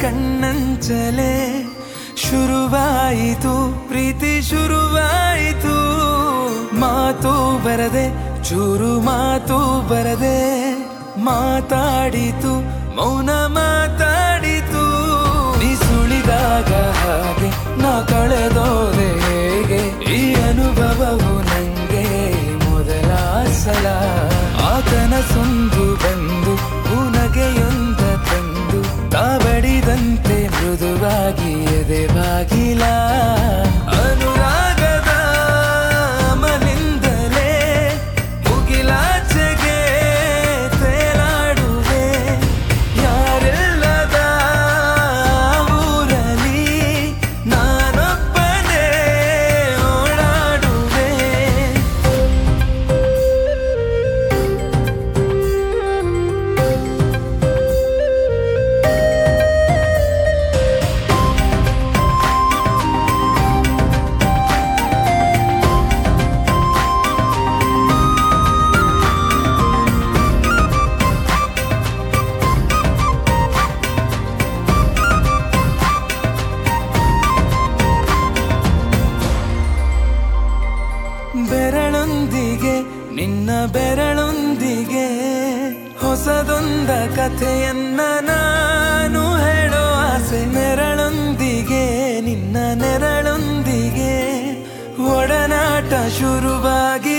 ಕಣ್ಣಂಚಲೆ ಶುರುವಾಯಿತು ಪ್ರೀತಿ ಶುರುವಾಯಿತು ಮಾತು ಬರದೆ ಚೂರು ಮಾತು ಬರದೆ ಮಾತಾಡಿತು ಮೌನ ಮಾತಾಡಿತು ನೀ ಸುಳಿದಾಗ ಹಾಗೆ ನಾ ಕಳೆದೋದೆ ಹೇಗೆ ಈ ಅನುಭವವು ನಂಗೆ ಮೊದಲ ಸಲ ಆ ಕನಸೊಂದು ಬಂದು ಉನಗೆಯೊಂದ ತಂದು ತಾವಡಿದಂತೆ ಮೃದುವಾಗಿ ಎದೆ ಬಾಗಿಲ ಅನುರಾಗದ ಮನಿಂದಲೇ ಮುಗಿಲಾಚೆಗೆ ತೇಲಾಡುವೆ ಯಾರೆಲ್ಲದ ಊರಲಿ ನಾನೊಬ್ಬನೇ ಓಡಾಡುವೆ ಬೆರಳೊಂದಿಗೆ ನಿನ್ನ ಬೆರಳೊಂದಿಗೆ ಹೊಸದೊಂದ ಕಥೆಯನ್ನ ನಾನು ಹೇಳೋ ಆಸೆ ನೆರಳೊಂದಿಗೆ ನಿನ್ನ ನೆರಳೊಂದಿಗೆ ಒಡನಾಟ ಶುರುವಾಗಿ